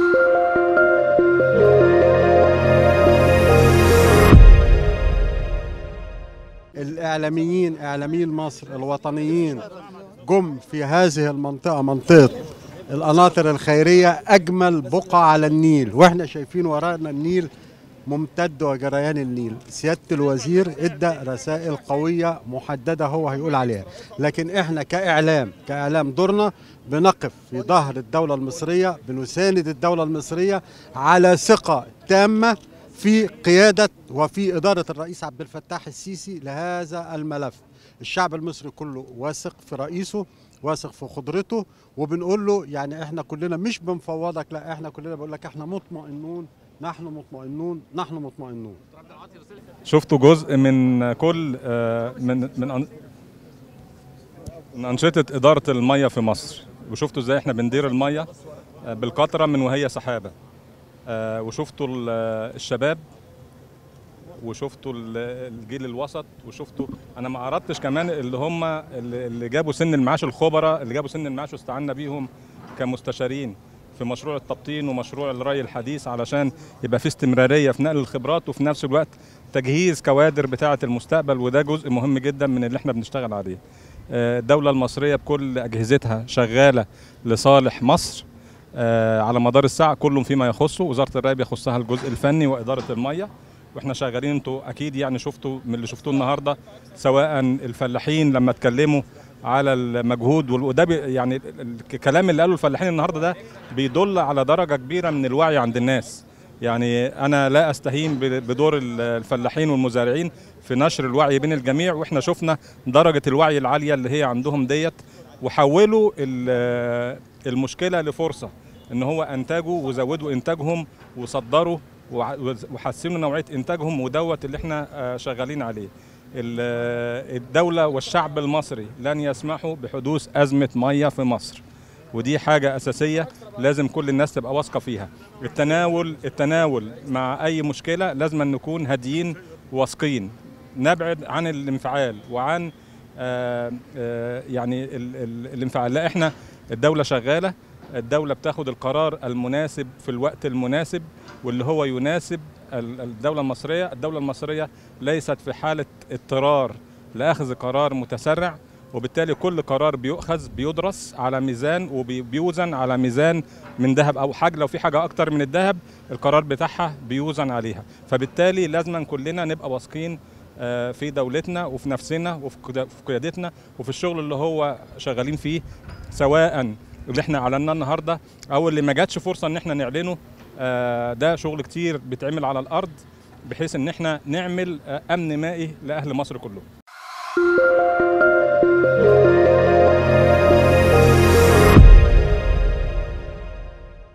الإعلاميين إعلامي مصر الوطنيين جم في هذه المنطقة منطقة القناطر الخيرية أجمل بقعة على النيل وإحنا شايفين ورانا النيل ممتد وجريان النيل سيادة الوزير ادى رسائل قوية محددة هو هيقول عليها لكن احنا كإعلام كإعلام دورنا بنقف في ظهر الدولة المصرية بنساند الدولة المصرية على ثقة تامة في قيادة وفي إدارة الرئيس عبد الفتاح السيسي لهذا الملف الشعب المصري كله واثق في رئيسه واثق في قدرته وبنقول له يعني احنا كلنا مش بنفوضك لا احنا كلنا بقول لك احنا مطمئنون نحن مطمئنون نحن مطمئنون شفتوا جزء من كل آه، من من أن- من أنشطة إدارة المية في مصر وشفتوا إزاي إحنا بندير المية آه، بالقطرة من وهي سحابة آه، وشفتوا ال- آه، الشباب وشفتوا ال- الجيل الوسط وشفتوا انا ما عرضتش كمان اللي هم اللي اللي جابوا سن المعاش الخبراء اللي جابوا سن المعاش واستعنا بيهم كمستشارين في مشروع التبطين ومشروع الري الحديث علشان يبقى في استمراريه في نقل الخبرات وفي نفس الوقت تجهيز كوادر بتاعه المستقبل وده جزء مهم جدا من اللي احنا بنشتغل عليه. آه، الدوله المصريه بكل اجهزتها شغاله لصالح مصر آه، على مدار الساعه كل فيما يخصه وزاره الري بيخصها الجزء الفني واداره الميه واحنا شغالين انتوا اكيد يعني شفتوا من اللي شفتوه النهارده سواء الفلاحين لما اتكلموا على المجهود وال- وده بي- يعني ال- ال- الكلام اللي قاله الفلاحين النهارده ده بيدل على درجه كبيره من الوعي عند الناس يعني انا لا استهين ب- بدور ال- الفلاحين والمزارعين في نشر الوعي بين الجميع واحنا شفنا درجه الوعي العاليه اللي هي عندهم ديت وحولوا ال- المشكله لفرصه ان هو انتجوا وزودوا انتاجهم وصدروا وع- وحسنوا نوعيه انتاجهم ودوت اللي احنا آه، شغالين عليه ال- الدوله والشعب المصري لن يسمحوا بحدوث ازمه ميه في مصر ودي حاجه اساسيه لازم كل الناس تبقى واثقه فيها التناول التناول مع اي مشكله لازم أن نكون هاديين واثقين نبعد عن الانفعال وعن آه، آه، يعني ال- ال- الانفعال لا احنا الدوله شغاله الدوله بتاخد القرار المناسب في الوقت المناسب واللي هو يناسب ال- الدوله المصريه الدوله المصريه ليست في حاله اضطرار لاخذ قرار متسرع وبالتالي كل قرار بيؤخذ بيدرس على ميزان وبيوزن على ميزان من ذهب او حاجه لو في حاجه اكتر من الذهب القرار بتاعها بيوزن عليها فبالتالي لازم كلنا نبقى واثقين آه، في دولتنا وفي نفسنا وفي قدا- في قيادتنا وفي الشغل اللي هو شغالين فيه سواء اللي احنا اعلناه النهارده او اللي ما جاتش فرصه ان احنا نعلنه آه، ده شغل كتير بيتعمل على الارض بحيث ان احنا نعمل آه، امن مائي لاهل مصر كلهم